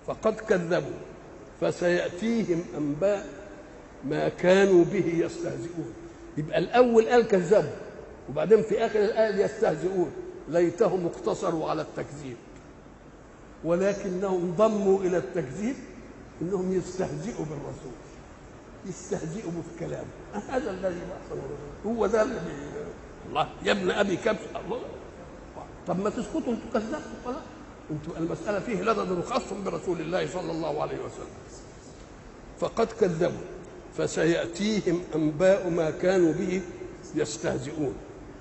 فقد كذبوا فسيأتيهم أنباء ما كانوا به يستهزئون يبقى الأول قال كذبوا وبعدين في آخر الآية يستهزئون ليتهم اقتصروا على التكذيب ولكنهم ضموا إلى التكذيب إنهم يستهزئوا بالرسول يستهزئوا في كلامه هذا الذي بحصل هو ده اللي الله يا ابن ابي كبش الله طب ما تسكتوا انتوا كذبتوا خلاص انتوا المساله فيه لدد خاص برسول الله صلى الله عليه وسلم فقد كذبوا فسياتيهم انباء ما كانوا به يستهزئون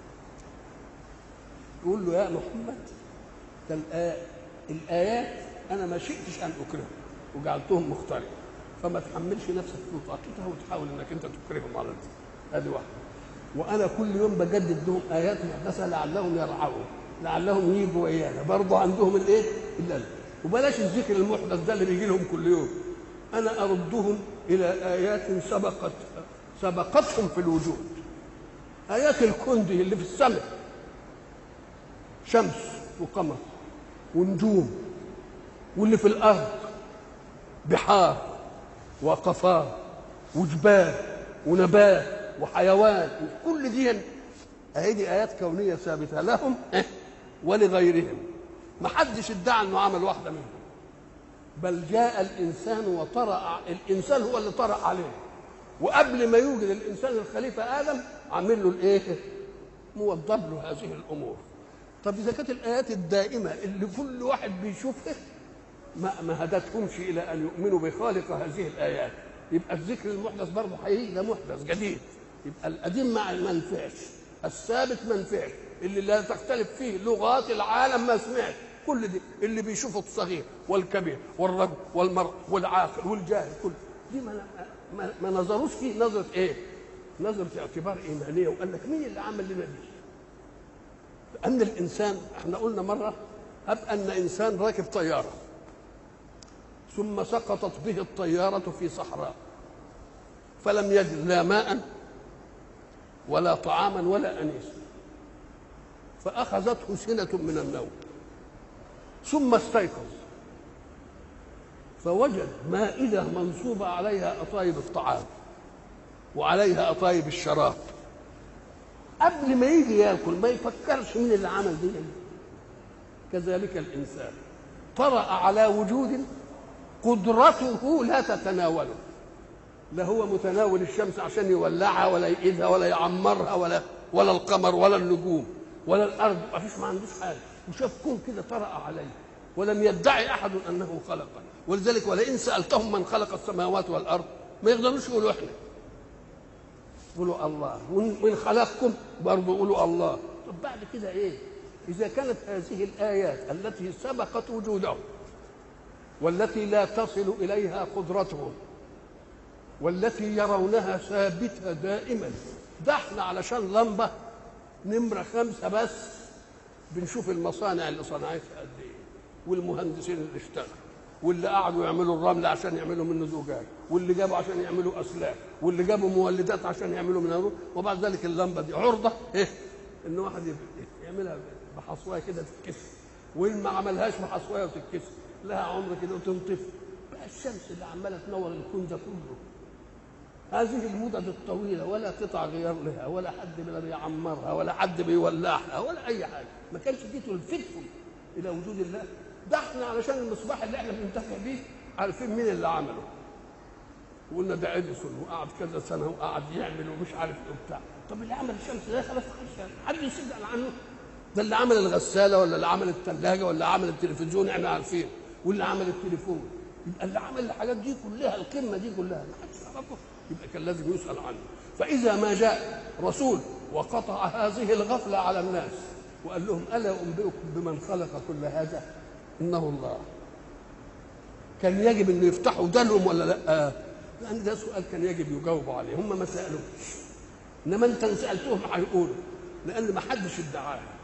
يقول له يا محمد ده الايات انا ما شئتش ان اكرههم وجعلتهم مختلفه فما تحملش نفسك في طاقتها وتحاول انك انت تكرههم على هذه واحده وانا كل يوم بجدد لهم ايات محدثه لعلهم يرعون لعلهم يجوا ويانا برضه عندهم الايه؟ الا وبلاش الذكر المحدث ده اللي بيجي لهم كل يوم انا اردهم الى ايات سبقت سبقتهم في الوجود ايات الكون دي اللي في السماء شمس وقمر ونجوم واللي في الارض بحار وقفار وجبال ونبات وحيوان كل دي اهي ايات كونيه ثابته لهم ولغيرهم ما حدش ادعى انه عمل واحده منهم بل جاء الانسان وطرأ الانسان هو اللي طرأ عليه وقبل ما يوجد الانسان الخليفه ادم عامل له الايه؟ موضب له هذه الامور طب اذا كانت الايات الدائمه اللي كل واحد بيشوفها ما ما هدتهمش الى ان يؤمنوا بخالق هذه الايات يبقى الذكر المحدث برضه حقيقي ده محدث جديد يبقى القديم ما ما نفعش الثابت ما نفعش اللي لا تختلف فيه لغات العالم ما سمعت كل دي اللي بيشوفه الصغير والكبير والرجل والمرء والعاقل والجاهل كل دي ما, ما, ما نظروش فيه نظره ايه؟ نظره اعتبار ايمانيه وقال لك مين اللي عمل لنا دي؟ ان الانسان احنا قلنا مره هب ان انسان راكب طياره ثم سقطت به الطيارة في صحراء فلم يجد لا ماء ولا طعاما ولا أنيسا فأخذته سنة من النوم ثم استيقظ فوجد مائدة منصوبة عليها أطايب الطعام وعليها أطايب الشراب قبل ما يجي ياكل ما يفكرش مين اللي عمل دي كذلك الإنسان طرأ على وجود قدرته لا تتناوله لا هو متناول الشمس عشان يولعها ولا يقيدها ولا يعمرها ولا ولا القمر ولا النجوم ولا الارض ما فيش ما عندوش حاجه وشاف كون كده طرأ عليه ولم يدعي احد انه خلقه ولذلك ولئن سالتهم من خلق السماوات والارض ما يقدروش يقولوا احنا يقولوا الله ومن خلقكم برضه يقولوا الله طب بعد كده ايه اذا كانت هذه الايات التي سبقت وجودهم والتي لا تصل اليها قدرتهم والتي يرونها ثابته دائما ده احنا علشان لمبه نمره خمسه بس بنشوف المصانع اللي صنعتها قد ايه والمهندسين اللي اشتغلوا واللي قعدوا يعملوا الرمل عشان يعملوا منه زجاج واللي جابوا عشان يعملوا اسلاك واللي جابوا مولدات عشان يعملوا منها نور وبعد ذلك اللمبه دي عرضه ايه ان واحد يعملها بحصوايه كده تتكسر وان ما عملهاش بحصوايه وتتكسر لها عمر كده وتنطفي بقى الشمس اللي عماله تنور الكون ده كله هذه المدد الطويله ولا قطع غيار لها ولا حد لا بيعمرها ولا حد بيولعها ولا اي حاجه ما كانش دي تلفتهم الى وجود الله ده احنا علشان المصباح اللي احنا بننتفع بيه عارفين مين اللي عمله وقلنا ده اديسون وقعد كذا سنه وقعد يعمل ومش عارف ايه وبتاع طب اللي عمل الشمس ده خلاص حد يسال عنه ده اللي عمل الغساله ولا اللي عمل الثلاجه ولا عمل التلفزيون احنا عارفين واللي عمل التليفون يبقى اللي عمل الحاجات دي كلها القمه دي كلها ما حدش يعرفه يبقى كان لازم يسال عنه فاذا ما جاء رسول وقطع هذه الغفله على الناس وقال لهم الا انبئكم بمن خلق كل هذا انه الله كان يجب انه يفتحوا دلهم ولا لا لان ده سؤال كان يجب يجاوبوا عليه هم ما سالوش انما انت ان سالتهم هيقولوا لان ما حدش ادعاها